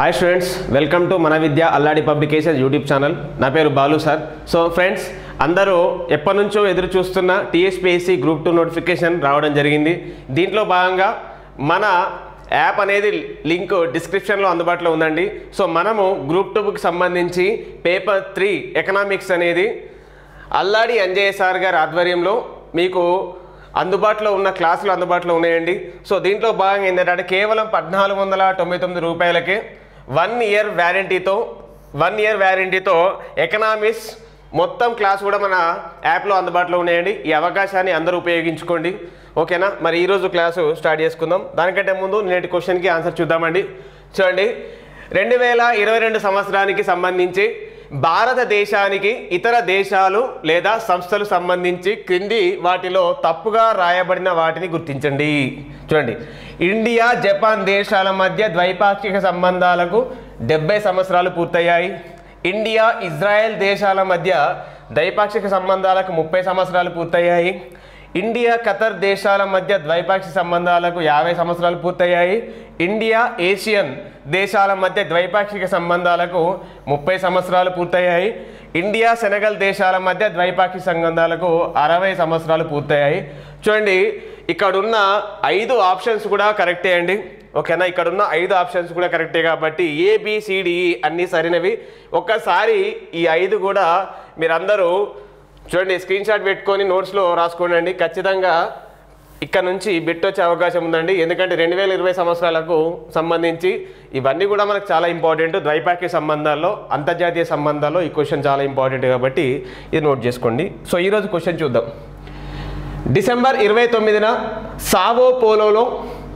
hi students welcome to మన Vidya Alladi publication YouTube channel నా పేరు బాలు సార్ సో ఫ్రెండ్స్ అందరూ ఎప్పటి నుంచో ఎదురు చూస్తున్న టీఎస్పీఎస్సీ గ్రూప్ టూ నోటిఫికేషన్ రావడం జరిగింది దీంట్లో భాగంగా మన యాప్ అనేది లింక్ డిస్క్రిప్షన్లో అందుబాటులో ఉందండి సో మనము గ్రూప్ టూకి సంబంధించి పేపర్ త్రీ ఎకనామిక్స్ అనేది అల్లాడి అంజయ్య సార్ గారి ఆధ్వర్యంలో మీకు అందుబాటులో ఉన్న క్లాసులు అందుబాటులో ఉన్నాయండి సో దీంట్లో భాగంగా ఏంటంటే కేవలం పద్నాలుగు వందల తొంభై తొమ్మిది రూపాయలకే వన్ ఇయర్ వ్యారంటీతో వన్ ఇయర్ వ్యారంటీతో ఎకనామిక్స్ మొత్తం క్లాస్ కూడా మన యాప్లో అందుబాటులో ఉన్నాయండి ఈ అవకాశాన్ని అందరూ ఉపయోగించుకోండి ఓకేనా మరి ఈరోజు క్లాసు స్టార్ట్ చేసుకుందాం దానికంటే ముందు నేటి క్వశ్చన్కి ఆన్సర్ చూద్దామండి చూడండి రెండు వేల ఇరవై రెండు సంవత్సరానికి సంబంధించి భారతదేశానికి ఇతర దేశాలు లేదా సంస్థలు సంబంధించి క్రింది వాటిలో తప్పుగా రాయబడిన వాటిని గుర్తించండి చూడండి ఇండియా జపాన్ దేశాల మధ్య ద్వైపాక్షిక సంబంధాలకు డెబ్బై సంవత్సరాలు పూర్తయ్యాయి ఇండియా ఇజ్రాయెల్ దేశాల మధ్య ద్వైపాక్షిక సంబంధాలకు ముప్పై సంవత్సరాలు పూర్తయ్యాయి ఇండియా ఖతర్ దేశాల మధ్య ద్వైపాక్షిక సంబంధాలకు యాభై సంవత్సరాలు పూర్తయ్యాయి ఇండియా ఏషియన్ దేశాల మధ్య ద్వైపాక్షిక సంబంధాలకు ముప్పై సంవత్సరాలు పూర్తయ్యాయి ఇండియా సెనగల్ దేశాల మధ్య ద్వైపాక్షిక సంబంధాలకు అరవై సంవత్సరాలు పూర్తయ్యాయి చూడండి ఇక్కడున్న ఐదు ఆప్షన్స్ కూడా కరెక్టే అండి ఓకేనా ఇక్కడ ఉన్న ఐదు ఆప్షన్స్ కూడా కరెక్టే కాబట్టి ఏబిసిడిఈ అన్నీ సరైనవి ఒక్కసారి ఈ ఐదు కూడా మీరందరూ చూడండి స్క్రీన్ షాట్ పెట్టుకొని నోట్స్లో రాసుకోండి ఖచ్చితంగా ఇక్కడ నుంచి బిట్ వచ్చే అవకాశం ఉందండి ఎందుకంటే రెండు వేల ఇరవై సంవత్సరాలకు సంబంధించి ఇవన్నీ కూడా మనకు చాలా ఇంపార్టెంట్ ద్వైపాక్షిక సంబంధాల్లో అంతర్జాతీయ సంబంధాల్లో ఈ క్వశ్చన్ చాలా ఇంపార్టెంట్ కాబట్టి ఇది నోట్ చేసుకోండి సో ఈరోజు క్వశ్చన్ చూద్దాం డిసెంబర్ ఇరవై తొమ్మిదిన సావో పోలోలో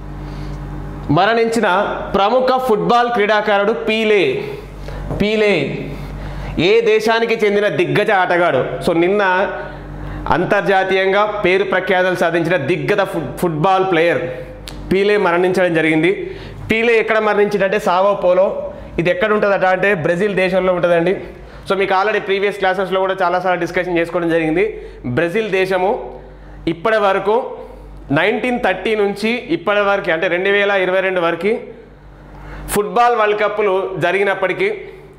మరణించిన ప్రముఖ ఫుట్బాల్ క్రీడాకారుడు పీలే పీలే ఏ దేశానికి చెందిన దిగ్గజ ఆటగాడు సో నిన్న అంతర్జాతీయంగా పేరు ప్రఖ్యాతలు సాధించిన దిగ్గజ ఫుట్ ఫుట్బాల్ ప్లేయర్ పీలే మరణించడం జరిగింది పీలే ఎక్కడ మరణించిందంటే సావో పోలో ఇది ఎక్కడ ఉంటుందట అంటే బ్రెజిల్ దేశంలో ఉంటుందండి సో మీకు ఆల్రెడీ ప్రీవియస్ క్లాసెస్లో కూడా చాలాసార్లు డిస్కషన్ చేసుకోవడం జరిగింది బ్రెజిల్ దేశము ఇప్పటి వరకు నైన్టీన్ థర్టీ నుంచి ఇప్పటి వరకు అంటే రెండు వేల ఇరవై రెండు వరకు ఫుట్బాల్ వరల్డ్ కప్లు జరిగినప్పటికీ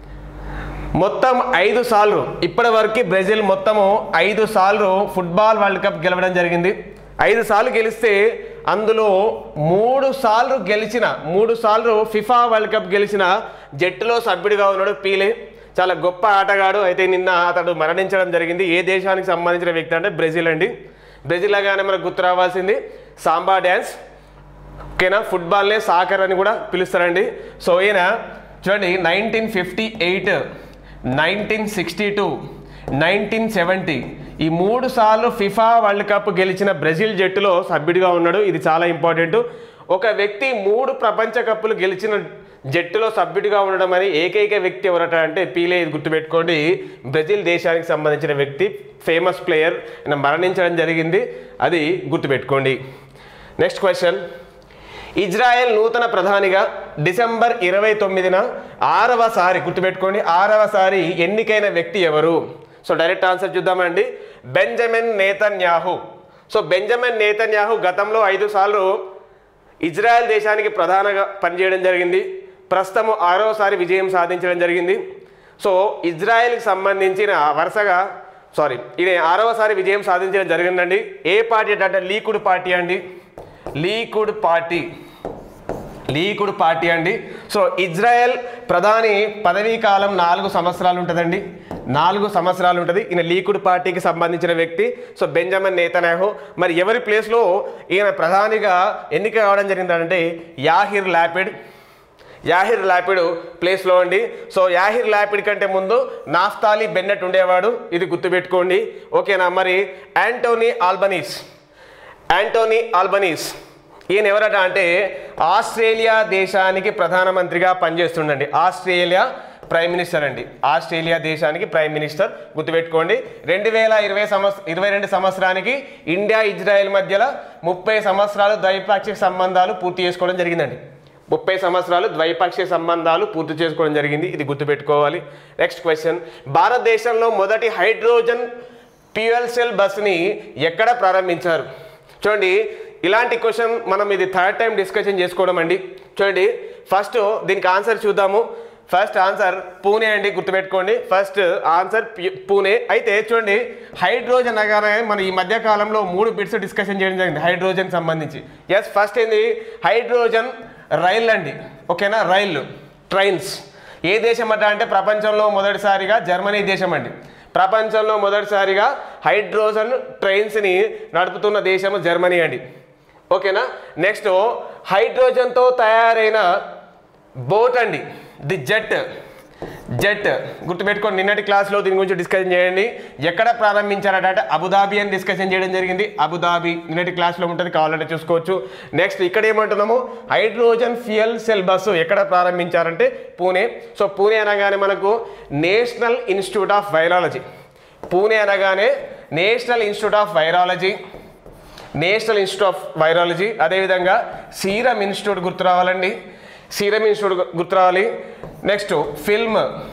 మొత్తం ఐదు సార్లు ఇప్పటి వరకు బ్రెజిల్ మొత్తము ఐదు సార్లు ఫుట్బాల్ వరల్డ్ కప్ గెలవడం జరిగింది ఐదు సార్లు గెలిస్తే అందులో మూడు సార్లు గెలిచిన మూడు సార్లు ఫిఫా వరల్డ్ కప్ గెలిచిన జట్టులో సభ్యుడిగా ఉన్నాడు పీలే చాలా గొప్ప ఆటగాడు అయితే నిన్న అతడు మరణించడం జరిగింది ఏ దేశానికి సంబంధించిన వ్యక్తి అంటే బ్రెజిల్ అండి బ్రెజిల్ లాగానే మనకు గుర్తు రావాల్సింది సాంబా డ్యాన్స్ ఓకేనా ఫుట్బాల్నే సాకర్ అని కూడా పిలుస్తారండి సో ఈయన చూడండి nineteen fifty eight nineteen sixty two nineteen seventy ఈ మూడు సార్లు ఫిఫా వరల్డ్ కప్ గెలిచిన బ్రెజిల్ జట్టులో సభ్యుడిగా ఉన్నాడు ఇది చాలా ఇంపార్టెంట్ ఒక వ్యక్తి మూడు ప్రపంచ కప్పులు గెలిచిన జట్టులో సభ్యుడిగా ఉండడం అని ఏకైక వ్యక్తి ఎవరట అంటే పీలే ఇది గుర్తుపెట్టుకోండి బ్రెజిల్ దేశానికి సంబంధించిన వ్యక్తి ఫేమస్ ప్లేయర్ ఆయన మరణించడం జరిగింది అది గుర్తుపెట్టుకోండి నెక్స్ట్ క్వశ్చన్ ఇజ్రాయెల్ నూతన ప్రధానిగా డిసెంబర్ ఇరవై తొమ్మిదిన ఆరవసారి గుర్తుపెట్టుకోండి ఆరవసారి ఎన్నికైన వ్యక్తి ఎవరు సో డైరెక్ట్ ఆన్సర్ చూద్దామండి Benjamin Netanyahu so Benjamin Netanyahu గతంలో ఐదు సార్లు ఇజ్రాయెల్ దేశానికి ప్రధానంగా పనిచేయడం జరిగింది ప్రస్తుతం ఆరోసారి విజయం సాధించడం జరిగింది సో ఇజ్రాయెల్కి సంబంధించిన వరుసగా సారీ ఇది ఆరవసారి విజయం సాధించడం జరిగిందండి ఏ పార్టీ అంటే లీకుడ్ పార్టీ అండి లీకుడ్ పార్టీ లీకుడ్ పార్టీ అండి సో ఇజ్రాయెల్ ప్రధాని పదవీ కాలం నాలుగు సంవత్సరాలు ఉంటుందండి నాలుగు సంవత్సరాలు ఉంటుంది ఈయన లీకుడ్ పార్టీకి సంబంధించిన వ్యక్తి సో బెంజమిన్ నేతన్యాహు మరి ఎవరి ప్లేస్లో ఈయన ప్రధానిగా ఎన్నిక కావడం జరిగిందంటే యాహిర్ లాపిడ్ యాహిర్ లాపిడ్ ప్లేస్లో అండి సో యాహిర్ లాపిడ్ కంటే ముందు నాఫ్తాలి బెన్నెట్ ఉండేవాడు ఇది గుర్తుపెట్టుకోండి ఓకేనా మరి యాంటోనీ ఆల్బనీస్ యాంటోనీ ఆల్బనీస్ ఈయన ఎవరట అంటే ఆస్ట్రేలియా దేశానికి ప్రధానమంత్రిగా పనిచేస్తుండండి ఆస్ట్రేలియా ప్రైమ్ మినిస్టర్ అండి ఆస్ట్రేలియా దేశానికి ప్రైమ్ మినిస్టర్ గుర్తుపెట్టుకోండి రెండు వేల ఇరవై సంవత్సర ఇరవై రెండు సంవత్సరానికి ఇండియా ఇజ్రాయెల్ మధ్యలో ముప్పై సంవత్సరాలు ద్వైపాక్షిక సంబంధాలు పూర్తి చేసుకోవడం జరిగిందండి ముప్పై సంవత్సరాలు ద్వైపాక్షిక సంబంధాలు పూర్తి చేసుకోవడం జరిగింది ఇది గుర్తుపెట్టుకోవాలి నెక్స్ట్ క్వశ్చన్ భారతదేశంలో మొదటి హైడ్రోజన్ ఫ్యూయల్ సెల్ బస్ని ఎక్కడ ప్రారంభించారు చూడండి ఇలాంటి క్వశ్చన్ మనం ఇది థర్డ్ టైం డిస్కషన్ చేసుకోవడం అండి చూడండి ఫస్ట్ దీనికి ఆన్సర్ చూద్దాము ఫస్ట్ ఆన్సర్ పూణే అండి గుర్తుపెట్టుకోండి ఫస్ట్ ఆన్సర్ పి- పూణే అయితే చూడండి హైడ్రోజన్ అనగానే మన ఈ మధ్య కాలంలో మూడు బిట్స్ డిస్కషన్ చేయడం జరిగింది హైడ్రోజన్ సంబంధించి ఎస్ ఫస్ట్ ఏంది హైడ్రోజన్ రైల్ అండి ఓకేనా రైళ్ళు ట్రైన్స్ ఏ దేశం అట అంటే ప్రపంచంలో మొదటిసారిగా జర్మనీ దేశం అండి ప్రపంచంలో మొదటిసారిగా హైడ్రోజన్ ట్రైన్స్ని నడుపుతున్న దేశము జర్మనీ అండి ఓకేనా నెక్స్ట్ హైడ్రోజన్తో తయారైన బోట్ అండి ది జెట్ జెట్ గుర్తుపెట్టుకోండి నిన్నటి క్లాస్లో దీని గురించి డిస్కషన్ చేయండి ఎక్కడ ప్రారంభించారట అంటే అబుదాబి అని డిస్కషన్ చేయడం జరిగింది అబుదాబి నిన్నటి క్లాస్లో ఉంటుంది కావాలంటే చూసుకోవచ్చు నెక్స్ట్ ఇక్కడ ఏమంటున్నాము హైడ్రోజన్ ఫ్యూయల్ సెల్ బస్సు ఎక్కడ ప్రారంభించారంటే పూణే సో పూణే అనగానే మనకు national institute of virology Pune అనగానే national institute of virology national institute of virology అదేవిధంగా సీరం ఇన్స్టిట్యూట్ గుర్తు రావాలండి సీరం ఇన్స్టిట్యూట్ గు- గుర్తు రావాలి next film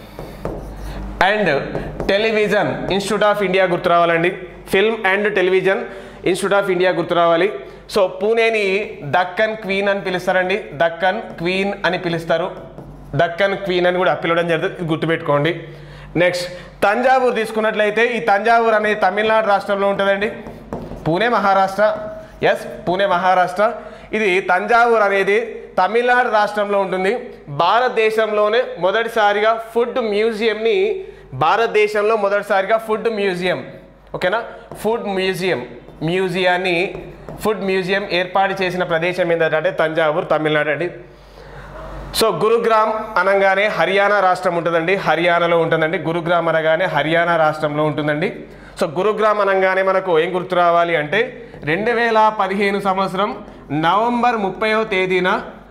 and television institute of India గుర్తు రావాలండి film and television institute of India గుర్తు రావాలి సో పూణేని దక్కన్ క్వీన్ అని పిలుస్తారండి దక్కన్ క్వీన్ అని పిలుస్తారు దక్కన్ క్వీన్ అని కూడా పిలవడం జరుగుతుంది ఇది గుర్తుపెట్టుకోండి నెక్స్ట్ తంజావూరు తీసుకున్నట్లయితే ఈ తంజావూరు అనేది తమిళనాడు రాష్ట్రంలో ఉంటుందండి పూణే మహారాష్ట్ర ఎస్ పూణే మహారాష్ట్ర ఇది తంజావూరు అనేది తమిళనాడు రాష్ట్రంలో ఉంటుంది భారతదేశంలోనే మొదటిసారిగా ఫుడ్ మ్యూజియంని భారతదేశంలో మొదటిసారిగా ఫుడ్ మ్యూజియం ఓకేనా ఫుడ్ మ్యూజియం మ్యూజియాన్ని ఫుడ్ మ్యూజియం ఏర్పాటు చేసిన ప్రదేశం ఏంటంటే తంజావూరు తమిళనాడు అండి సో గురుగ్రామ్ అనగానే హర్యానా రాష్ట్రం ఉంటుందండి హర్యానాలో ఉంటుందండి గురుగ్రామ్ అనగానే హర్యానా రాష్ట్రంలో ఉంటుందండి సో గురుగ్రామ్ అనగానే మనకు ఏం గుర్తు రావాలి అంటే రెండు వేల పదిహేను సంవత్సరం నవంబర్ ముప్పైవ తేదీన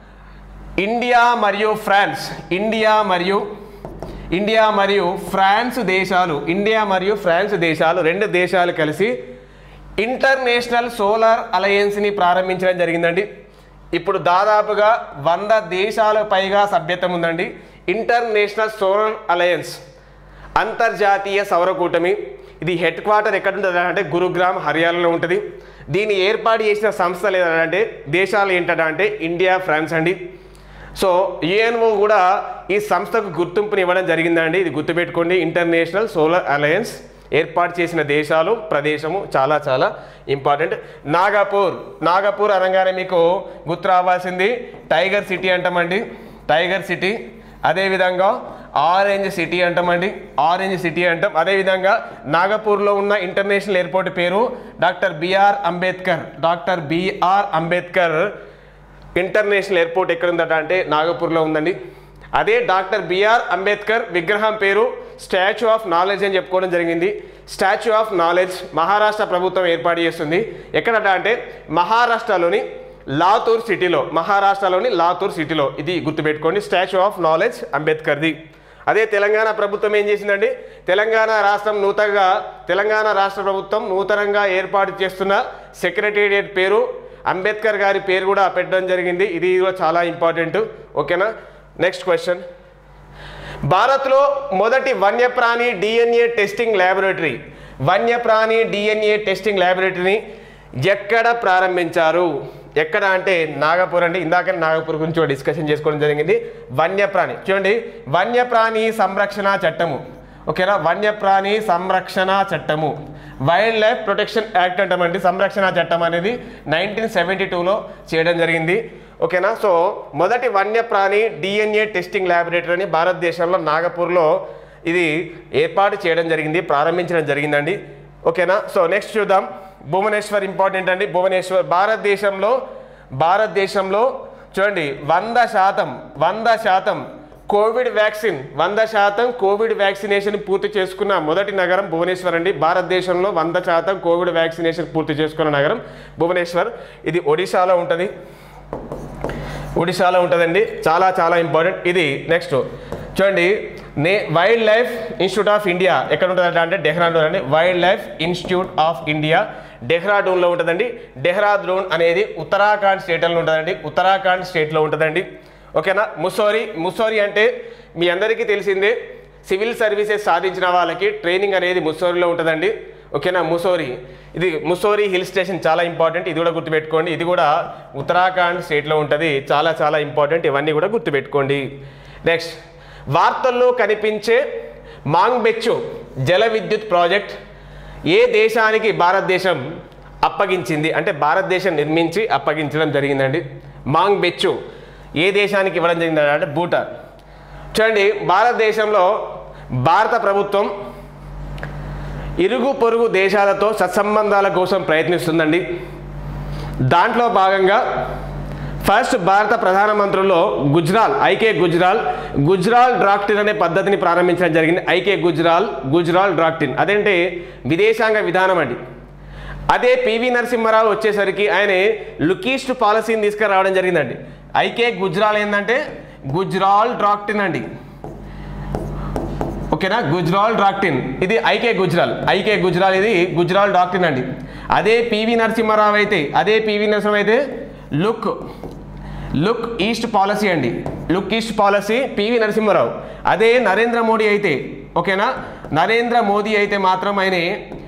ఇండియా మరియు ఫ్రాన్స్ ఇండియా మరియు ఇండియా మరియు ఫ్రాన్స్ దేశాలు ఇండియా మరియు ఫ్రాన్స్ దేశాలు రెండు దేశాలు కలిసి ఇంటర్నేషనల్ సోలార్ అలయన్స్ని ప్రారంభించడం జరిగిందండి ఇప్పుడు దాదాపుగా వంద దేశాల పైగా సభ్యత్వం ఉందండి ఇంటర్నేషనల్ సోలార్ అలయన్స్ అంతర్జాతీయ సౌర కూటమి ఇది హెడ్ క్వార్టర్ ఎక్కడ ఉంటుంది అంటే గురుగ్రామ్ హర్యానాలో ఉంటుంది దీన్ని ఏర్పాటు చేసిన సంస్థలు ఏదంటే దేశాలు ఏంటంటే ఇండియా ఫ్రాన్స్ అండి సో యుఎన్ఓ కూడా ఈ సంస్థకు గుర్తింపుని ఇవ్వడం జరిగిందండి ఇది గుర్తుపెట్టుకోండి ఇంటర్నేషనల్ సోలార్ అలయన్స్ ఏర్పాటు చేసిన దేశాలు ప్రదేశము చాలా చాలా ఇంపార్టెంట్ నాగపూర్ నాగపూర్ అనగానే మీకు గుర్తు రావాల్సింది టైగర్ సిటీ అంటామండి టైగర్ సిటీ అదేవిధంగా ఆరెంజ్ సిటీ అంటామండి ఆరెంజ్ సిటీ అంటాం అదేవిధంగా నాగపూర్లో ఉన్న ఇంటర్నేషనల్ ఎయిర్పోర్ట్ పేరు doctor B R Ambedkar doctor B R Ambedkar international airport ఎక్కడ ఉందట అంటే నాగపూర్లో ఉందండి అదే డాక్టర్ బిఆర్ అంబేద్కర్ విగ్రహం పేరు స్టాచ్యూ ఆఫ్ నాలెడ్జ్ అని చెప్పుకోవడం జరిగింది స్టాచ్యూ ఆఫ్ నాలెడ్జ్ మహారాష్ట్ర ప్రభుత్వం ఏర్పాటు చేస్తుంది ఎక్కడట అంటే మహారాష్ట్రలోని లాతూర్ సిటీలో మహారాష్ట్రలోని లాతూర్ సిటీలో ఇది గుర్తుపెట్టుకోండి స్టాచ్యూ ఆఫ్ నాలెడ్జ్ అంబేద్కర్ది అదే తెలంగాణ ప్రభుత్వం ఏం చేసిందండి తెలంగాణ రాష్ట్రం నూతనంగా తెలంగాణ రాష్ట్ర ప్రభుత్వం నూతనంగా ఏర్పాటు చేస్తున్న సెక్రటేరియట్ పేరు అంబేద్కర్ గారి పేరు కూడా పెట్టడం జరిగింది ఇది కూడా చాలా ఇంపార్టెంట్ ఓకేనా నెక్స్ట్ క్వశ్చన్ భారత్లో మొదటి వన్యప్రాణి డిఎన్ఏ టెస్టింగ్ ల్యాబొరేటరీ వన్యప్రాణి డిఎన్ఏ టెస్టింగ్ ల్యాబొరేటరీని ఎక్కడ ప్రారంభించారు ఎక్కడ అంటే నాగపూర్ అండి ఇందాక నాగపూర్ గురించి ఒక డిస్కషన్ చేసుకోవడం జరిగింది వన్యప్రాణి చూడండి వన్యప్రాణి సంరక్షణ చట్టము ఓకేనా వన్యప్రాణి సంరక్షణ చట్టము వైల్డ్ లైఫ్ ప్రొటెక్షన్ యాక్ట్ అంటామండి సంరక్షణ చట్టం అనేది నైన్టీన్ సెవెంటీ టూలో చేయడం జరిగింది ఓకేనా సో మొదటి వన్యప్రాణి డిఎన్ఏ టెస్టింగ్ ల్యాబొరేటరీని భారతదేశంలో నాగపూర్లో ఇది ఏర్పాటు చేయడం జరిగింది ప్రారంభించడం జరిగిందండి ఓకేనా సో నెక్స్ట్ చూద్దాం భువనేశ్వర్ ఇంపార్టెంట్ అండి భువనేశ్వర్ భారతదేశంలో భారతదేశంలో చూడండి వంద శాతం వంద శాతం కోవిడ్ వ్యాక్సిన్ వంద శాతం కోవిడ్ వ్యాక్సినేషన్ పూర్తి చేసుకున్న మొదటి నగరం భువనేశ్వర్ అండి భారతదేశంలో వంద శాతం కోవిడ్ వ్యాక్సినేషన్ పూర్తి చేసుకున్న నగరం భువనేశ్వర్ ఇది ఒడిశాలో ఉంటుంది ఒడిశాలో ఉంటుందండి చాలా చాలా ఇంపార్టెంట్ ఇది నెక్స్ట్ చూడండి నే wildlife institute of India ఎక్కడ ఉంటుందంటే అంటే డెహ్రాడూన్ అండి wildlife institute of India డెహ్రాడూన్లో ఉంటుందండి డెహ్రాడూన్ అనేది ఉత్తరాఖండ్ స్టేట్లో ఉంటుందండి ఉత్తరాఖండ్ స్టేట్లో ఉంటుందండి ఓకేనా ముసోరి ముసోరి అంటే మీ అందరికీ తెలిసిందే సివిల్ సర్వీసెస్ సాధించిన వాళ్ళకి ట్రైనింగ్ అనేది ముస్సోరిలో ఉంటుందండి ఓకేనా ముసోరి ఇది ముసోరి హిల్ స్టేషన్ చాలా ఇంపార్టెంట్ ఇది కూడా గుర్తుపెట్టుకోండి ఇది కూడా ఉత్తరాఖండ్ స్టేట్లో ఉంటుంది చాలా చాలా ఇంపార్టెంట్ ఇవన్నీ కూడా గుర్తుపెట్టుకోండి నెక్స్ట్ వార్తల్లో కనిపించే మాంగ్బెచ్చు జల విద్యుత్ ప్రాజెక్ట్ ఏ దేశానికి భారతదేశం అప్పగించింది అంటే భారతదేశం నిర్మించి అప్పగించడం జరిగిందండి మాంగ్ బెచ్చు ఏ దేశానికి ఇవ్వడం జరిగింది అంటే భూటాన్ చూడండి భారతదేశంలో భారత ప్రభుత్వం ఇరుగు పొరుగు దేశాలతో సత్సంబంధాల కోసం ప్రయత్నిస్తుందండి దాంట్లో భాగంగా ఫస్ట్ భారత ప్రధానమంత్రుల్లో గుజరాల్ ఐకే గుజరాల్ గుజరాల్ డ్రాక్టిన్ అనే పద్ధతిని ప్రారంభించడం జరిగింది ఐకే గుజరాల్ గుజరాల్ డ్రాక్టిన్ అదేంటే విదేశాంగ విధానం అండి అదే పివి నరసింహారావు వచ్చేసరికి ఆయన లుకీస్ట్ పాలసీని తీసుకురావడం జరిగిందండి ఐకే గుజరాల్ ఏంటంటే గుజరాల్ డ్రాక్టిన్ అండి ఓకేనా గుజరాల్ డాక్టిన్ ఇది ఐకే గుజరాల్ ఐకే గుజరాల్ ఇది గుజరాల్ డాక్టిన్ అండి అదే పివి నరసింహారావు అయితే అదే పివి నరసింహ అయితే లుక్ లుక్ ఈస్ట్ పాలసీ అండి look east policy P V Narasimha Rao అదే నరేంద్ర మోడీ అయితే ఓకేనా నరేంద్ర మోదీ అయితే మాత్రం ఆయన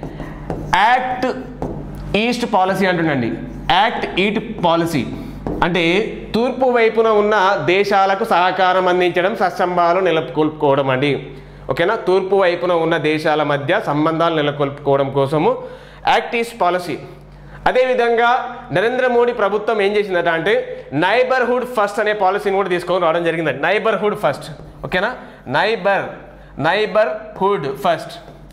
యాక్ట్ ఈస్ట్ పాలసీ అంటుండండి యాక్ట్ ఈట్ పాలసీ అంటే తూర్పు వైపున ఉన్న దేశాలకు సహకారం అందించడం సత్సంబాలు నెలకొల్పుకోవడం అండి ఓకేనా తూర్పు వైపున ఉన్న దేశాల మధ్య సంబంధాలు నెలకొల్పుకోవడం కోసము యాక్ట్ ఈస్ట్ పాలసీ అదేవిధంగా నరేంద్ర మోడీ ప్రభుత్వం ఏం చేసిందట అంటే నైబర్హుడ్ ఫస్ట్ అనే పాలసీని కూడా తీసుకొని రావడం జరిగిందండి నైబర్హుడ్ ఫస్ట్ ఓకేనా neighbour neighbourhood first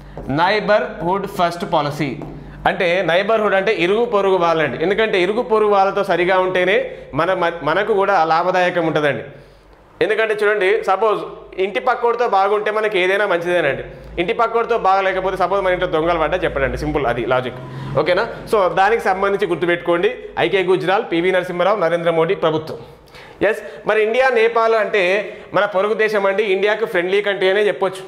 neighbourhood first policy అంటే నైబర్హుడ్ అంటే ఇరుగు పొరుగు వాళ్ళండి ఎందుకంటే ఇరుగు పొరుగు వాళ్ళతో సరిగా ఉంటేనే మన మ- మనకు కూడా లాభదాయకం ఉంటుందండి ఎందుకంటే చూడండి సపోజ్ ఇంటి పక్కోడితో బాగుంటే మనకి ఏదైనా మంచిదేనండి ఇంటి పక్కోడితో బాగలేకపోతే సపోజ్ మన ఇంట్లో దొంగలు పడ్డా చెప్పండి సింపుల్ అది లాజిక్ ఓకేనా సో దానికి సంబంధించి గుర్తుపెట్టుకోండి ఐకే గుజరాల్ పివి నరసింహారావు నరేంద్ర మోడీ ప్రభుత్వం ఎస్ మరి ఇండియా నేపాల్ అంటే మన పొరుగు దేశం అండి ఇండియాకు ఫ్రెండ్లీ కంట్రీ అనే చెప్పొచ్చు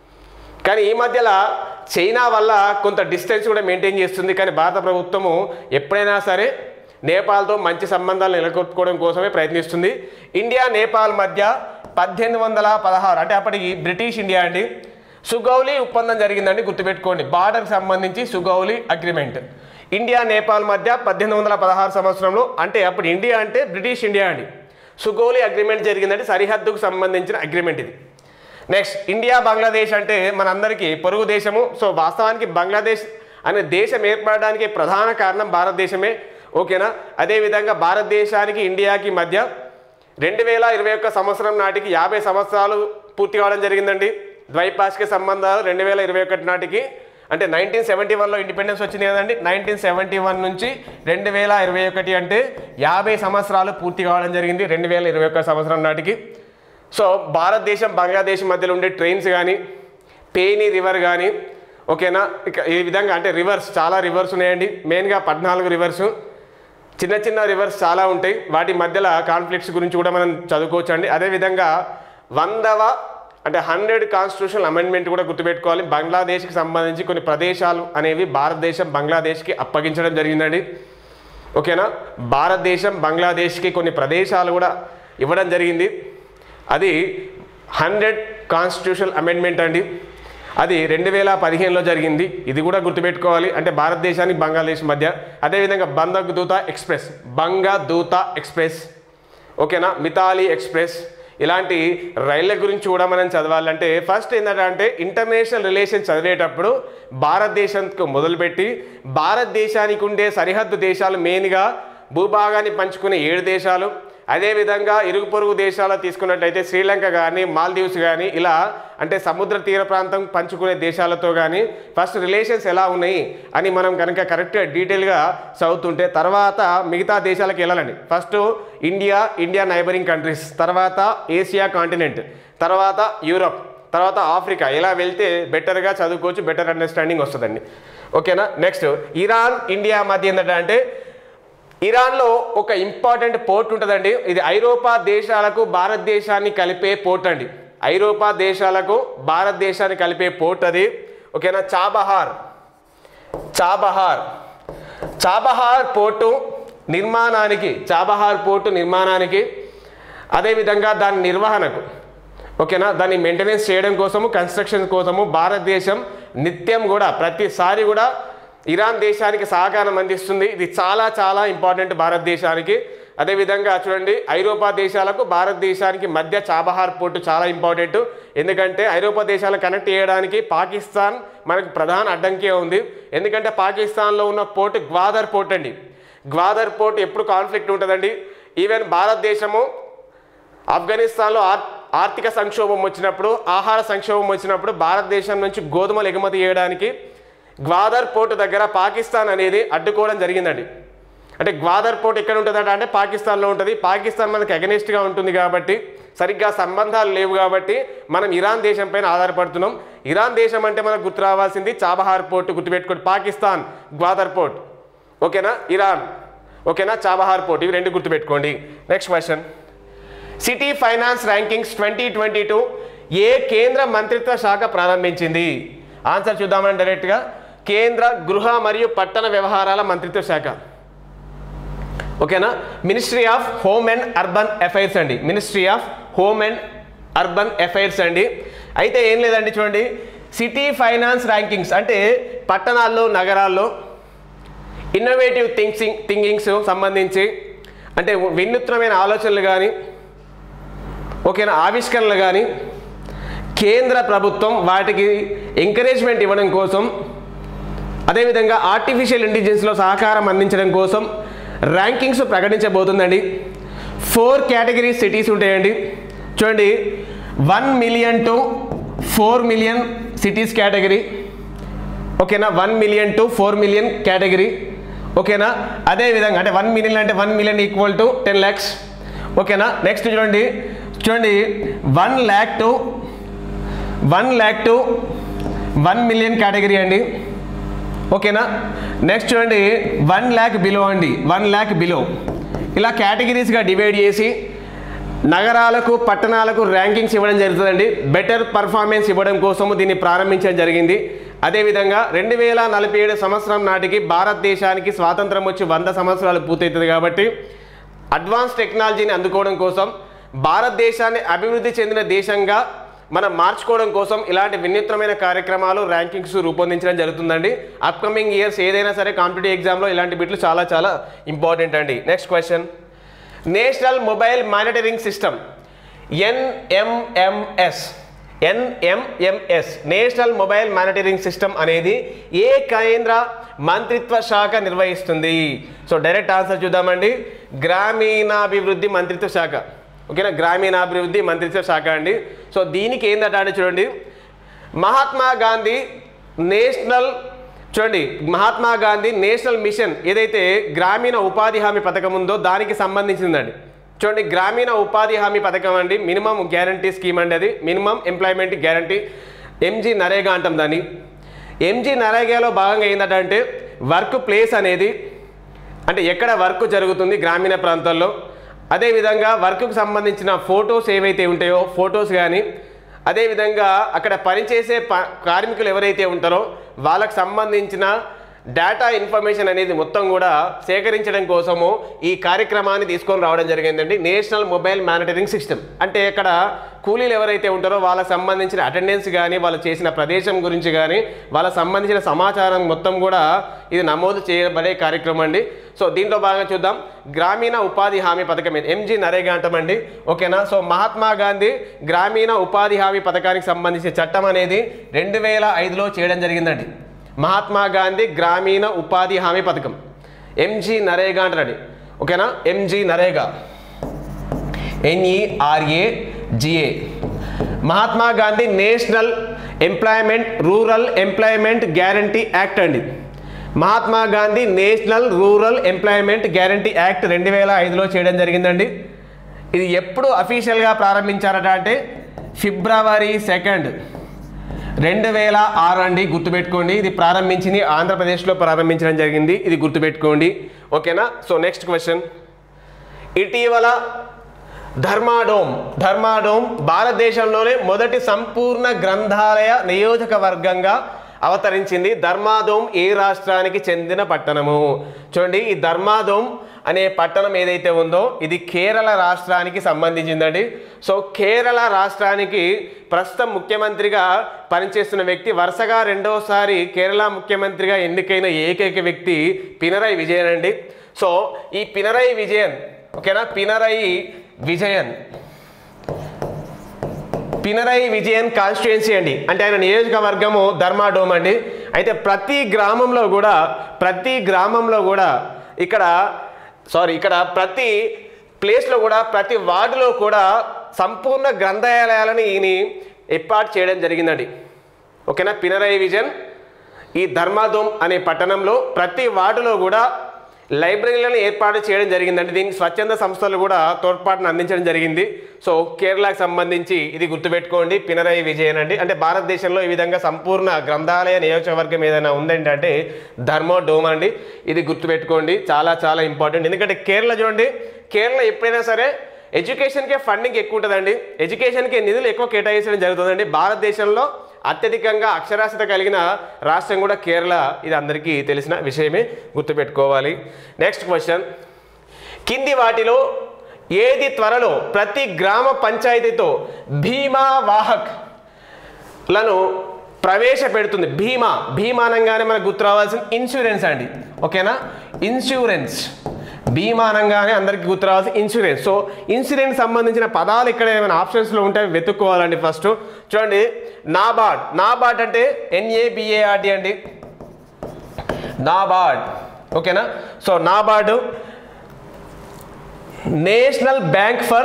కానీ ఈ మధ్యలో చైనా వల్ల కొంత డిస్టెన్స్ కూడా మెయింటైన్ చేస్తుంది కానీ భారత ప్రభుత్వము ఎప్పుడైనా సరే నేపాల్తో మంచి సంబంధాలు నెలకొల్పుకోవడం కోసమే ప్రయత్నిస్తుంది ఇండియా నేపాల్ మధ్య పద్దెనిమిది వందల పదహారు అంటే అప్పటికి బ్రిటిష్ ఇండియా అండి సుగౌలి ఒప్పందం జరిగిందండి గుర్తుపెట్టుకోండి బార్డర్కి సంబంధించి సుగౌలి అగ్రిమెంట్ ఇండియా నేపాల్ మధ్య పద్దెనిమిది వందల పదహారు సంవత్సరంలో అంటే అప్పుడు ఇండియా అంటే బ్రిటిష్ ఇండియా అండి సుగౌలి అగ్రిమెంట్ జరిగిందంటే సరిహద్దుకు సంబంధించిన అగ్రిమెంట్ ఇది నెక్స్ట్ ఇండియా బంగ్లాదేశ్ అంటే మనందరికీ పొరుగు దేశము సో వాస్తవానికి బంగ్లాదేశ్ అనే దేశం ఏర్పడడానికి ప్రధాన కారణం భారతదేశమే ఓకేనా అదేవిధంగా భారతదేశానికి ఇండియాకి మధ్య రెండు వేల ఇరవై ఒక్క సంవత్సరం నాటికి యాభై సంవత్సరాలు పూర్తి కావడం జరిగిందండి ద్వైపాక్షిక సంబంధాలు రెండు వేల ఇరవై ఒకటి నాటికి అంటే నైన్టీన్ సెవెంటీ వన్లో ఇండిపెండెన్స్ వచ్చింది కదండి నైన్టీన్ సెవెంటీ వన్ నుంచి రెండు వేల ఇరవై ఒకటి అంటే యాభై సంవత్సరాలు పూర్తి కావడం జరిగింది రెండు వేల ఇరవై ఒక్క సంవత్సరం నాటికి సో భారతదేశం బంగ్లాదేశ్ మధ్యలో ఉండే ట్రైన్స్ కానీ పేని రివర్ కానీ ఓకేనా ఇక ఈ విధంగా అంటే రివర్స్ చాలా రివర్స్ ఉన్నాయండి మెయిన్గా పద్నాలుగు రివర్స్ చిన్న చిన్న రివర్స్ చాలా ఉంటాయి వాటి మధ్యలో కాన్ఫ్లిక్ట్స్ గురించి కూడా మనం చదువుకోవచ్చు అండి అదేవిధంగా వందవ అంటే హండ్రెడ్ కాన్స్టిట్యూషన్ అమెండ్మెంట్ కూడా గుర్తుపెట్టుకోవాలి బంగ్లాదేశ్కి సంబంధించి కొన్ని ప్రదేశాలు అనేవి భారతదేశం బంగ్లాదేశ్కి అప్పగించడం జరిగిందండి ఓకేనా భారతదేశం బంగ్లాదేశ్కి కొన్ని ప్రదేశాలు కూడా ఇవ్వడం జరిగింది అది హండ్రెడ్ కాన్స్టిట్యూషన్ అమెండ్మెంట్ అండి అది రెండు వేల పదిహేనులో జరిగింది ఇది కూడా గుర్తుపెట్టుకోవాలి అంటే భారతదేశానికి బంగ్లాదేశ్ మధ్య అదేవిధంగా బందక్ దూత ఎక్స్ప్రెస్ బంగా దూత ఎక్స్ప్రెస్ ఓకేనా మితాలి ఎక్స్ప్రెస్ ఇలాంటి రైళ్ళ గురించి కూడా మనం చదవాలంటే ఫస్ట్ ఏంటంటే ఇంటర్నేషనల్ రిలేషన్ చదివేటప్పుడు భారతదేశంకు మొదలుపెట్టి భారతదేశానికి ఉండే సరిహద్దు దేశాలు మెయిన్గా భూభాగాన్ని పంచుకునే ఏడు దేశాలు అదేవిధంగా ఇరుగు పొరుగు దేశాలు తీసుకున్నట్లయితే శ్రీలంక కానీ మాల్దీవ్స్ కానీ ఇలా అంటే సముద్ర తీర ప్రాంతం పంచుకునే దేశాలతో కానీ ఫస్ట్ రిలేషన్స్ ఎలా ఉన్నాయి అని మనం కనుక కరెక్ట్గా డీటెయిల్గా చదువుతుంటే తర్వాత మిగతా దేశాలకు వెళ్ళాలండి first India India neighbouring countries తర్వాత ఏసియా కాంటినెంట్ తర్వాత యూరప్ తర్వాత ఆఫ్రికా ఇలా వెళ్తే బెటర్గా చదువుకోవచ్చు బెటర్ అండర్స్టాండింగ్ వస్తుందండి ఓకేనా నెక్స్ట్ ఇరాన్ ఇండియా మధ్య ఏంటంటే ఇరాన్లో ఒక ఇంపార్టెంట్ పోర్ట్ ఉంటుందండి ఇది ఐరోపా దేశాలకు భారతదేశాన్ని కలిపే పోర్ట్ అండి ఐరోపా దేశాలకు భారతదేశాన్ని కలిపే పోర్ట్ అది ఓకేనా చాబహార్ చాబహార్ చాబహార్ పోర్టు నిర్మాణానికి చాబహార్ పోర్టు నిర్మాణానికి అదేవిధంగా దాని నిర్వహణకు ఓకేనా దాన్ని మెయింటెనెన్స్ చేయడం కోసము కన్స్ట్రక్షన్ కోసము భారతదేశం నిత్యం కూడా ప్రతిసారి కూడా ఇరాన్ దేశానికి సహకారం అందిస్తుంది ఇది చాలా చాలా ఇంపార్టెంట్ భారతదేశానికి అదేవిధంగా చూడండి ఐరోపా దేశాలకు భారతదేశానికి మధ్య చాబహార్ పోర్టు చాలా ఇంపార్టెంట్ ఎందుకంటే ఐరోపా దేశాలను కనెక్ట్ చేయడానికి పాకిస్తాన్ మనకు ప్రధాన అడ్డంకే ఉంది ఎందుకంటే పాకిస్తాన్లో ఉన్న పోర్టు గ్వాదర్ పోర్ట్ అండి గ్వాదర్ పోర్ట్ ఎప్పుడు కాన్ఫ్లిక్ట్ ఉంటుందండి ఈవెన్ భారతదేశము ఆఫ్ఘనిస్తాన్లో ఆర్ ఆర్థిక సంక్షోభం వచ్చినప్పుడు ఆహార సంక్షోభం వచ్చినప్పుడు భారతదేశం నుంచి గోధుమలు ఎగుమతి చేయడానికి గ్వాదర్ పోర్ట్ దగ్గర పాకిస్తాన్ అనేది అడ్డుకోవడం జరిగిందండి అంటే గ్వాదర్ పోర్ట్ ఎక్కడ ఉంటుందట అంటే పాకిస్తాన్లో ఉంటుంది పాకిస్తాన్ మనకు అగనిస్ట్గా ఉంటుంది కాబట్టి సరిగ్గా సంబంధాలు లేవు కాబట్టి మనం ఇరాన్ దేశం పైన ఆధారపడుతున్నాం ఇరాన్ దేశం అంటే మనకు గుర్తు రావాల్సింది చాబహార్ పోర్ట్ గుర్తుపెట్టుకోండి పాకిస్తాన్ గ్వాదర్ పోర్ట్ ఓకేనా ఇరాన్ ఓకేనా చాబహార్ పోర్ట్ ఇవి రెండు గుర్తుపెట్టుకోండి next question city finance rankings twenty twenty two ఏ కేంద్ర మంత్రిత్వ శాఖ ప్రారంభించింది ఆన్సర్ చూద్దామని డైరెక్ట్గా కేంద్ర గృహ మరియు పట్టణ వ్యవహారాల మంత్రిత్వ శాఖ ఓకేనా ministry of home and urban affairs అండి ministry of home and urban affairs అండి అయితే ఏం లేదండి చూడండి సిటీ ఫైనాన్స్ ర్యాంకింగ్స్ అంటే పట్టణాల్లో నగరాల్లో ఇన్నోవేటివ్ థింకింగ్ థింకింగ్స్ సంబంధించి అంటే వినూత్నమైన ఆలోచనలు కానీ ఓకేనా ఆవిష్కరణలు కానీ కేంద్ర ప్రభుత్వం వాటికి ఎంకరేజ్మెంట్ ఇవ్వడం కోసం అదేవిధంగా ఆర్టిఫిషియల్ ఇంటెలిజెన్స్లో సహకారం అందించడం కోసం ర్యాంకింగ్స్ ప్రకటించబోతుందండి ఫోర్ కేటగిరీ సిటీస్ ఉంటాయండి చూడండి one million to four million cities category ఓకేనా one million to four million category ఓకేనా అదే విధంగా అంటే వన్ మిలియన్ అంటే one million equal to ten lakhs ఓకేనా నెక్స్ట్ చూడండి చూడండి one lakh to one lakh to one million category అండి ఓకేనా నెక్స్ట్ చూడండి వన్ ల్యాక్ బిలో అండి వన్ ల్యాక్ బిలో ఇలా కేటగిరీస్గా డివైడ్ చేసి నగరాలకు పట్టణాలకు ర్యాంకింగ్స్ ఇవ్వడం జరుగుతుందండి బెటర్ పర్ఫార్మెన్స్ ఇవ్వడం కోసము దీన్ని ప్రారంభించడం జరిగింది అదేవిధంగా రెండు వేల నలభై ఏడు సంవత్సరం నాటికి భారతదేశానికి స్వాతంత్రం వచ్చి వంద సంవత్సరాలు పూర్తవుతుంది కాబట్టి అడ్వాన్స్ టెక్నాలజీని అందుకోవడం కోసం భారతదేశాన్ని అభివృద్ధి చెందిన దేశంగా మనం మార్చుకోవడం కోసం ఇలాంటి వినూత్నమైన కార్యక్రమాలు ర్యాంకింగ్స్ రూపొందించడం జరుగుతుందండి అప్కమింగ్ ఇయర్స్ ఏదైనా సరే కాంపిటేటివ్ ఎగ్జామ్లో ఇలాంటి బిట్లు చాలా చాలా ఇంపార్టెంట్ అండి next question national mobile monitoring system NMMS NMMS national mobile monitoring system అనేది ఏ కేంద్ర మంత్రిత్వ శాఖ నిర్వహిస్తుంది సో డైరెక్ట్ ఆన్సర్ చూద్దామండి గ్రామీణాభివృద్ధి మంత్రిత్వ శాఖ ఓకేనా గ్రామీణాభివృద్ధి మంత్రిత్వ శాఖ అండి సో దీనికి ఏంటంటే అంటే చూడండి మహాత్మా గాంధీ నేషనల్ చూడండి మహాత్మా గాంధీ నేషనల్ మిషన్ ఏదైతే గ్రామీణ ఉపాధి హామీ పథకం ఉందో దానికి సంబంధించిందండి చూడండి గ్రామీణ ఉపాధి హామీ పథకం అండి మినిమం గ్యారంటీ స్కీమ్ అండి అది minimum employment guarantee MG NREGA అంటాం దాన్ని ఎంజీ నరేగాలో భాగంగా ఏంటంటే వర్క్ ప్లేస్ అనేది అంటే ఎక్కడ వర్క్ జరుగుతుంది గ్రామీణ ప్రాంతాల్లో అదేవిధంగా వర్క్కు సంబంధించిన ఫొటోస్ ఏవైతే ఉంటాయో ఫొటోస్ కానీ అదేవిధంగా అక్కడ పనిచేసే ప కార్మికులు ఎవరైతే ఉంటారో వాళ్ళకు సంబంధించిన డేటా ఇన్ఫర్మేషన్ అనేది మొత్తం కూడా సేకరించడం కోసము ఈ కార్యక్రమాన్ని తీసుకొని రావడం జరిగిందండి నేషనల్ మొబైల్ మానిటరింగ్ సిస్టమ్ అంటే ఇక్కడ కూలీలు ఎవరైతే ఉంటారో వాళ్ళకి సంబంధించిన అటెండెన్స్ కానీ వాళ్ళు చేసిన ప్రదేశం గురించి కానీ వాళ్ళకి సంబంధించిన సమాచారం మొత్తం కూడా ఇది నమోదు చేయబడే కార్యక్రమం అండి సో దీంట్లో భాగంగా చూద్దాం గ్రామీణ ఉపాధి హామీ పథకం ఇది ఎంజీ నరేగా అంటామండి ఓకేనా సో మహాత్మా గాంధీ గ్రామీణ ఉపాధి హామీ పథకానికి సంబంధించిన చట్టం అనేది రెండు వేల ఐదులో చేయడం జరిగిందండి మహాత్మా గాంధీ గ్రామీణ ఉపాధి హామీ పథకం ఎంజీ నరేగా అంటారండి ఓకేనా MG NREGA N E R A G A Mahatma Gandhi national employment rural employment guarantee act అండి Mahatma Gandhi national rural employment guarantee act రెండు వేల ఐదులో చేయడం జరిగిందండి ఇది ఎప్పుడు అఫీషియల్గా ప్రారంభించారట అంటే ఫిబ్రవరి సెకండ్ రెండు వేల ఆరు అండి గుర్తుపెట్టుకోండి ఇది ప్రారంభించింది ఆంధ్రప్రదేశ్లో ప్రారంభించడం జరిగింది ఇది గుర్తుపెట్టుకోండి ఓకేనా సో నెక్స్ట్ క్వశ్చన్ ఇటీవల ధర్మాడోమ్ ధర్మాడోమ్ భారతదేశంలోనే మొదటి సంపూర్ణ గ్రంథాలయ నియోజకవర్గంగా అవతరించింది ధర్మాదోమ్ ఏ రాష్ట్రానికి చెందిన పట్టణము చూడండి ఈ ధర్మాదోమ్ అనే పట్టణం ఏదైతే ఉందో ఇది కేరళ రాష్ట్రానికి సంబంధించిందండి సో కేరళ రాష్ట్రానికి ప్రస్తుతం ముఖ్యమంత్రిగా పనిచేస్తున్న వ్యక్తి వరుసగా రెండోసారి కేరళ ముఖ్యమంత్రిగా ఎన్నికైన ఏకైక వ్యక్తి పినరై విజయన్ అండి సో ఈ పినరై విజయన్ ఓకేనా పినరై విజయన్ పినరై విజయన్ కాన్స్టిట్యుయెన్సీ అండి అంటే ఆయన నియోజకవర్గము ధర్మాడోమ్ అండి అయితే ప్రతి గ్రామంలో కూడా ప్రతి గ్రామంలో కూడా ఇక్కడ సారీ ఇక్కడ ప్రతి ప్లేస్లో కూడా ప్రతి వార్డులో కూడా సంపూర్ణ గ్రంథాలయాలని ఈయన ఏర్పాటు చేయడం జరిగిందండి ఓకేనా పినరై విజన్ ఈ ధర్మాదోమ్ అనే పట్టణంలో ప్రతి వార్డులో కూడా లైబ్రరీలను ఏర్పాటు చేయడం జరిగిందండి దీనికి స్వచ్ఛంద సంస్థలు కూడా తోడ్పాటును అందించడం జరిగింది సో కేరళకు సంబంధించి ఇది గుర్తుపెట్టుకోండి పినరై విజయన్ అండి అంటే భారతదేశంలో ఈ విధంగా సంపూర్ణ గ్రంథాలయ నియోజకవర్గం ఏదైనా ఉందంటే ధర్మోడోమ్ అండి ఇది గుర్తుపెట్టుకోండి చాలా చాలా ఇంపార్టెంట్ ఎందుకంటే కేరళ చూడండి కేరళ ఎప్పుడైనా సరే ఎడ్యుకేషన్కే ఫండింగ్ ఎక్కువ ఉంటుందండి ఎడ్యుకేషన్కి నిధులు ఎక్కువ కేటాయించడం జరుగుతుందండి భారతదేశంలో అత్యధికంగా అక్షరాస్యత కలిగిన రాష్ట్రం కూడా కేరళ ఇది అందరికీ తెలిసిన విషయమే గుర్తుపెట్టుకోవాలి నెక్స్ట్ క్వశ్చన్ కింది వాటిలో ఏది త్వరలో ప్రతి గ్రామ పంచాయతీతో భీమా వాహక్ లను ప్రవేశపెడుతుంది భీమా భీమా అనగానే మనకు గుర్తు రావాల్సిన ఇన్సూరెన్స్ అండి ఓకేనా ఇన్సూరెన్స్ భీమా అనగానే అందరికీ గుర్తు రావాల్సిన ఇన్సూరెన్స్ సో ఇన్సూరెన్స్ సంబంధించిన పదాలు ఇక్కడ ఏమైనా ఆప్షన్స్లో ఉంటే అవి వెతుక్కోవాలండి ఫస్ట్ చూడండి నాబార్డ్ నాబార్డ్ అంటే ఎన్ఏబిఏఆర్డి అండి నాబార్డ్ ఓకేనా so NABARD national bank for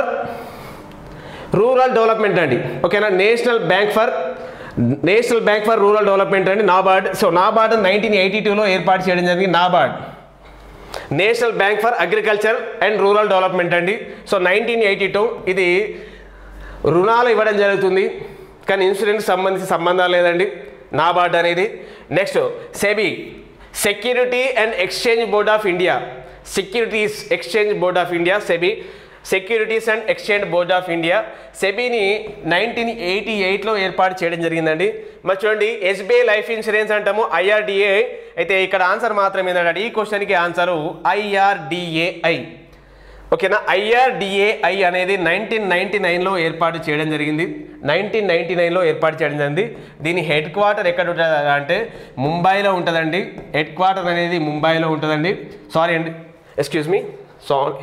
rural development అండి ఓకేనా national bank for national bank for rural development అండి NABARD so NABARD nineteen eighty టూలో ఏర్పాటు చేయడం జరిగింది NABARD national bank for agriculture and rural development అండి సో నైన్టీన్ ఎయిటీ టూ ఇది రుణాలు ఇవ్వడం జరుగుతుంది కానీ ఇన్సూరెన్స్ సంబంధించి సంబంధాలు లేదండి నాబార్డ్ అనేది next SEBI security and exchange board of India securities exchange board of India SEBI securities and exchange board of India సెబీని నైన్టీన్ ఎయిటీ ఎయిట్లో ఏర్పాటు చేయడం జరిగిందండి మరి చూడండి ఎస్బీఐ లైఫ్ ఇన్సూరెన్స్ అంటాము ఐఆర్డిఏ అయితే ఇక్కడ ఆన్సర్ మాత్రం ఏంటంటే ఈ క్వశ్చన్కి ఆన్సరు ఐఆర్డిఏఐ ఓకేనా ఐఆర్డిఏఐ అనేది నైన్టీన్ నైన్టీ నైన్లో ఏర్పాటు చేయడం జరిగింది నైన్టీన్ నైన్టీ నైన్లో ఏర్పాటు చేయడం జరిగింది దీని హెడ్ క్వార్టర్ ఎక్కడ ఉంటుంది అంటే ముంబైలో ఉంటుందండి హెడ్ క్వార్టర్ అనేది ముంబైలో ఉంటుందండి సారీ అండి excuse me sorry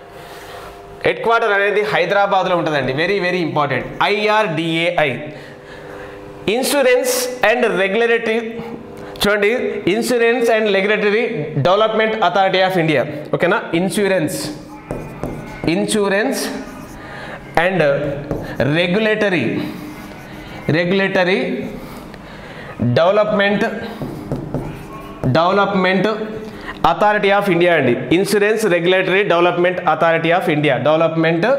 headquarter అనేది హైదరాబాద్లో ఉంటుందండి very very important IRDAI insurance and regulatory చూడండి insurance and regulatory development authority of India ఓకేనా insurance insurance and regulatory regulatory development development authority of India అండి insurance regulatory development authority of India development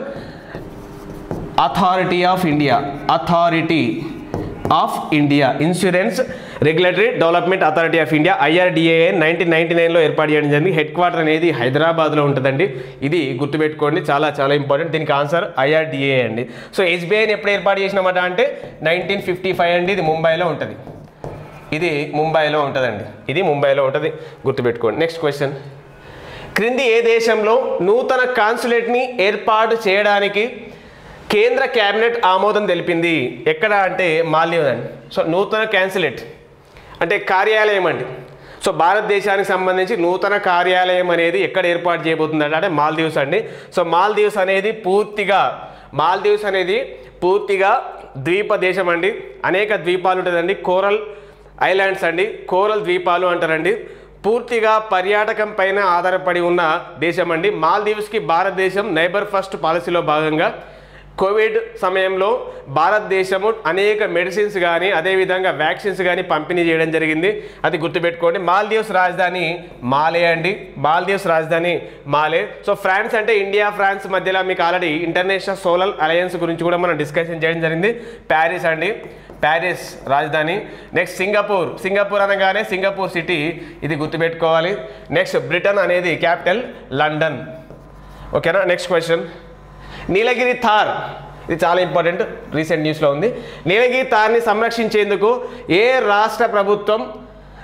authority of India authority of India insurance regulatory development authority of India IRDA nineteen ninety నైన్లో ఏర్పాటు చేయడం జరిగింది head headquarter అనేది హైదరాబాద్లో ఉంటుందండి ఇది గుర్తుపెట్టుకోండి చాలా చాలా ఇంపార్టెంట్ దీనికి ఆన్సర్ ఐఆర్డిఏ అండి సో ఎస్బీఐని ఎప్పుడు ఏర్పాటు చేసినామట అంటే నైన్టీన్ ఫిఫ్టీ ఫైవ్ అండి ఇది ముంబైలో ఉంటుంది ఇది ముంబైలో ఉంటుందండి ఇది ముంబైలో ఉంటుంది గుర్తుపెట్టుకోండి నెక్స్ట్ క్వశ్చన్ క్రింది ఏ దేశంలో నూతన కాన్సులేట్ని ఏర్పాటు చేయడానికి కేంద్ర కేబినెట్ ఆమోదం తెలిపింది ఎక్కడ అంటే మాల్దీవ్స్ అండి సో నూతన క్యాన్సులేట్ అంటే కార్యాలయం అండి సో భారతదేశానికి సంబంధించి నూతన కార్యాలయం అనేది ఎక్కడ ఏర్పాటు చేయబోతుంది అంటే మాల్దీవ్స్ అండి సో మాల్దీవ్స్ అనేది పూర్తిగా మాల్దీవ్స్ అనేది పూర్తిగా ద్వీప దేశం అండి అనేక ద్వీపాలు ఉంటుందండి కోరల్ ఐలాండ్స్ అండి కోరల్ ద్వీపాలు అంటారండి పూర్తిగా పర్యాటకం పైన ఆధారపడి ఉన్న దేశం అండి మాల్దీవ్స్కి భారతదేశం నైబర్ ఫస్ట్ పాలసీలో భాగంగా కోవిడ్ సమయంలో భారతదేశము అనేక మెడిసిన్స్ కానీ అదేవిధంగా వ్యాక్సిన్స్ కానీ పంపిణీ చేయడం జరిగింది అది గుర్తుపెట్టుకోండి మాల్దీవ్స్ రాజధాని మాలే అండి మాల్దీవ్స్ రాజధాని మాలే సో ఫ్రాన్స్ అంటే ఇండియా ఫ్రాన్స్ మధ్యలో మీకు ఆల్రెడీ ఇంటర్నేషనల్ సోలర్ అలయన్స్ గురించి కూడా మనం డిస్కషన్ చేయడం జరిగింది ప్యారిస్ అండి ప్యారిస్ రాజధాని నెక్స్ట్ సింగపూర్ సింగపూర్ అనగానే సింగపూర్ సిటీ ఇది గుర్తుపెట్టుకోవాలి నెక్స్ట్ బ్రిటన్ అనేది క్యాపిటల్ లండన్ ఓకేనా నెక్స్ట్ క్వశ్చన్ నీలగిరి థార్ ఇది చాలా ఇంపార్టెంట్ రీసెంట్ న్యూస్లో ఉంది నీలగిరి థార్ని సంరక్షించేందుకు ఏ రాష్ట్ర ప్రభుత్వం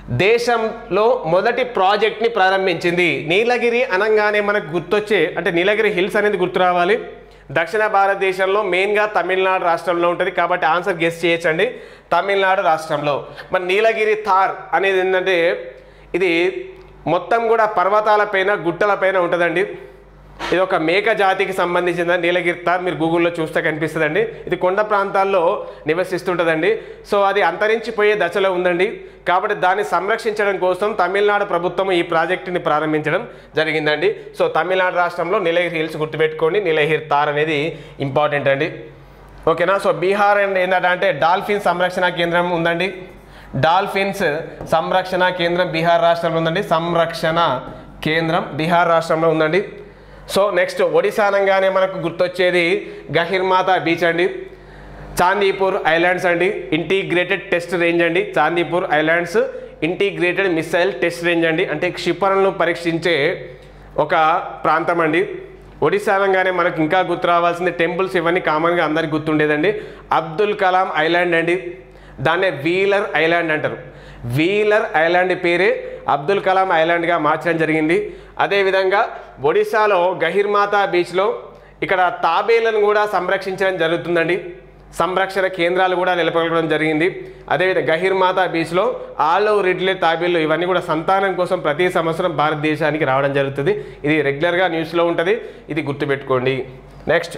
దేశంలో మొదటి ప్రాజెక్ట్ని ప్రారంభించింది నీలగిరి అనగానే మనకు గుర్తొచ్చే అంటే నీలగిరి హిల్స్ అనేది గుర్తు రావాలి దక్షిణ భారతదేశంలో మెయిన్గా తమిళనాడు రాష్ట్రంలో ఉంటుంది కాబట్టి ఆన్సర్ గెస్ చేయొచ్చండి తమిళనాడు రాష్ట్రంలో మరి నీలగిరి థార్ అనేది ఏంటంటే ఇది మొత్తం కూడా పర్వతాలపైన గుట్టలపైన ఉంటుందండి ఇది ఒక మేక జాతికి సంబంధించిన నీలగిరి తార్ మీరు గూగుల్లో చూస్తే కనిపిస్తుందండి ఇది కొండ ప్రాంతాల్లో నివసిస్తుంటుందండి సో అది అంతరించిపోయే దశలో ఉందండి కాబట్టి దాన్ని సంరక్షించడం కోసం తమిళనాడు ప్రభుత్వం ఈ ప్రాజెక్టుని ప్రారంభించడం జరిగిందండి సో తమిళనాడు రాష్ట్రంలో నీలగిరి హిల్స్ గుర్తుపెట్టుకోండి నీలగిరి తార్ అనేది ఇంపార్టెంట్ అండి ఓకేనా సో బీహార్ అండ్ ఏంటంటే డాల్ఫిన్ సంరక్షణ కేంద్రం ఉందండి డాల్ఫిన్స్ సంరక్షణ కేంద్రం బీహార్ రాష్ట్రంలో ఉందండి సంరక్షణ కేంద్రం బీహార్ రాష్ట్రంలో ఉందండి సో నెక్స్ట్ ఒడిశా అనగానే మనకు గుర్తొచ్చేది గహిర్మాత బీచ్ అండి చాందీపూర్ ఐలాండ్స్ అండి ఇంటిగ్రేటెడ్ టెస్ట్ రేంజ్ అండి Chandipur islands integrated missile test range అండి అంటే క్షిపణులను పరీక్షించే ఒక ప్రాంతం అండి ఒడిశా అనగానే మనకు ఇంకా గుర్తు రావాల్సింది టెంపుల్స్ ఇవన్నీ కామన్గా అందరికి గుర్తుండేదండి అబ్దుల్ కలాం ఐలాండ్ అండి దాన్నే వీలర్ ఐలాండ్ అంటారు వీలర్ ఐలాండ్ పేరే అబ్దుల్ కలాం ఐలాండ్గా మార్చడం జరిగింది అదేవిధంగా ఒడిశాలో గహిర్మాతా బీచ్లో ఇక్కడ తాబేలను కూడా సంరక్షించడం జరుగుతుందండి సంరక్షణ కేంద్రాలు కూడా నెలకొల్పడం జరిగింది అదేవిధంగా గహిర్మాతా బీచ్లో ఆలో రిడ్లే తాబేళ్ళు ఇవన్నీ కూడా సంతానం కోసం ప్రతి సంవత్సరం భారతదేశానికి రావడం జరుగుతుంది ఇది రెగ్యులర్గా న్యూస్లో ఉంటుంది ఇది గుర్తుపెట్టుకోండి నెక్స్ట్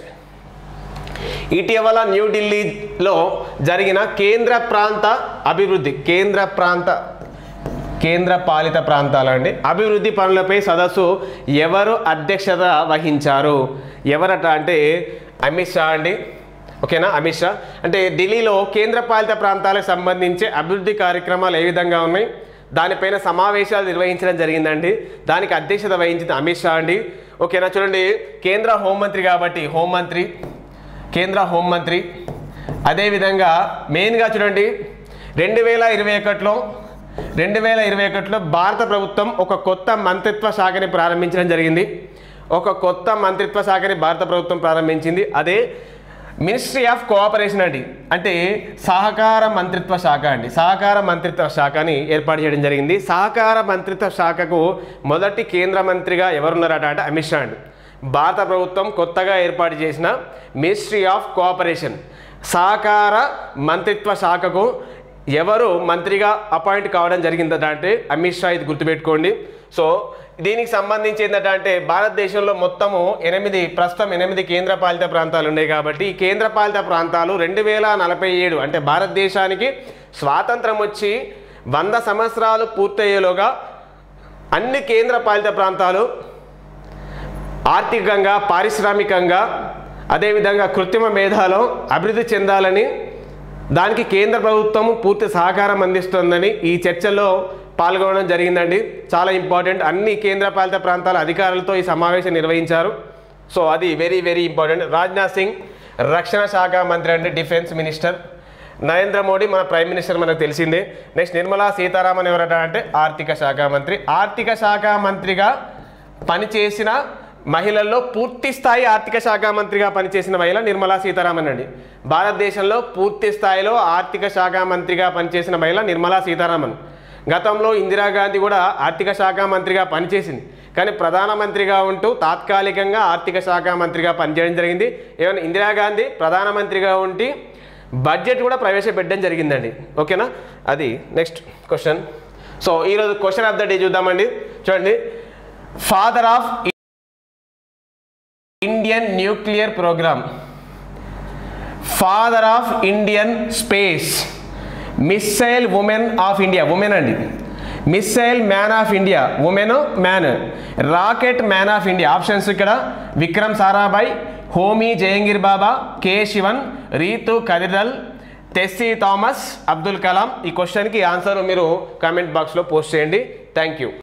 ఇటీవల న్యూఢిల్లీలో జరిగిన కేంద్ర ప్రాంత అభివృద్ధి కేంద్ర ప్రాంత కేంద్ర పాలిత ప్రాంతాలండి అభివృద్ధి పనులపై సదస్సు ఎవరు అధ్యక్షత వహించారు ఎవరట అంటే అమిత్ షా అండి ఓకేనా అమిత్ షా అంటే ఢిల్లీలో కేంద్ర పాలిత ప్రాంతాలకు సంబంధించి అభివృద్ధి కార్యక్రమాలు ఏ విధంగా ఉన్నాయి దానిపైన సమావేశాలు నిర్వహించడం జరిగిందండి దానికి అధ్యక్షత వహించింది అమిత్ షా అండి ఓకేనా చూడండి కేంద్ర హోంమంత్రి కాబట్టి హోంమంత్రి కేంద్ర హోంమంత్రి అదేవిధంగా మెయిన్గా చూడండి రెండు వేల ఇరవై ఒకటిలో రెండు వేల ఇరవై ఒకటిలో భారత ప్రభుత్వం ఒక కొత్త మంత్రిత్వ శాఖని ప్రారంభించడం జరిగింది ఒక కొత్త మంత్రిత్వ శాఖని భారత ప్రభుత్వం ప్రారంభించింది అదే మినిస్ట్రీ ఆఫ్ కోఆపరేషన్ అండి అంటే సహకార మంత్రిత్వ శాఖ అండి సహకార మంత్రిత్వ శాఖని ఏర్పాటు చేయడం జరిగింది సహకార మంత్రిత్వ శాఖకు మొదటి కేంద్ర మంత్రిగా ఎవరున్నారట అంటే అమిత్ షా అండి భారత ప్రభుత్వం కొత్తగా ఏర్పాటు చేసిన మినిస్ట్రీ ఆఫ్ కోఆపరేషన్ సహకార మంత్రిత్వ శాఖకు ఎవరు మంత్రిగా అపాయింట్ కావడం జరిగిందట అంటే అమిత్ షా ఇది గుర్తుపెట్టుకోండి సో దీనికి సంబంధించి ఏంటంటే అంటే భారతదేశంలో మొత్తము ఎనిమిది ప్రస్తుతం ఎనిమిది కేంద్ర పాలిత ప్రాంతాలు ఉన్నాయి కాబట్టి ఈ కేంద్ర పాలిత ప్రాంతాలు రెండు వేల నలభై ఏడు అంటే భారతదేశానికి స్వాతంత్రం వచ్చి వంద సంవత్సరాలు పూర్తయ్యేలోగా అన్ని కేంద్ర పాలిత ప్రాంతాలు ఆర్థికంగా పారిశ్రామికంగా అదేవిధంగా కృత్రిమ మేధాలో అభివృద్ధి చెందాలని దానికి కేంద్ర ప్రభుత్వం పూర్తి సహకారం అందిస్తుందని ఈ చర్చలో పాల్గొనడం జరిగిందండి చాలా ఇంపార్టెంట్ అన్ని కేంద్ర పాలిత ప్రాంతాల అధికారులతో ఈ సమావేశం నిర్వహించారు సో అది very very important Rajnath Singh రక్షణ శాఖ మంత్రి అంటే డిఫెన్స్ మినిస్టర్ నరేంద్ర మోడీ మన ప్రైమ్ మినిస్టర్ మనకు తెలిసిందే నెక్స్ట్ నిర్మలా సీతారామన్ ఎవరట అంటే ఆర్థిక శాఖ మంత్రి ఆర్థిక శాఖ మంత్రిగా పనిచేసిన మహిళల్లో పూర్తి స్థాయి ఆర్థిక శాఖ మంత్రిగా పనిచేసిన మహిళ నిర్మలా సీతారామన్ అండి భారతదేశంలో పూర్తి స్థాయిలో ఆర్థిక శాఖ మంత్రిగా పనిచేసిన మహిళ నిర్మలా సీతారామన్ గతంలో ఇందిరాగాంధీ కూడా ఆర్థిక శాఖ మంత్రిగా పనిచేసింది కానీ ప్రధానమంత్రిగా ఉంటూ తాత్కాలికంగా ఆర్థిక శాఖ మంత్రిగా పనిచేయడం జరిగింది ఏమైనా ఇందిరాగాంధీ ప్రధానమంత్రిగా ఉండి బడ్జెట్ కూడా ప్రవేశపెట్టడం జరిగిందండి ఓకేనా అది నెక్స్ట్ క్వశ్చన్ సో ఈరోజు క్వశ్చన్ ఆఫ్ ద డే చూద్దామండి చూడండి father of Indian nuclear programme father of Indian space missile women of India women అండి missile man of India women man rocket man of India options ఇక్కడ Vikram Sarabhai Homi Jehangir Bhabha K Sivan Ritu Karidhal Tessy Thomas Abdul Kalam ఈ క్వశ్చన్కి answer మీరు comment బాక్స్లో post చేయండి thank you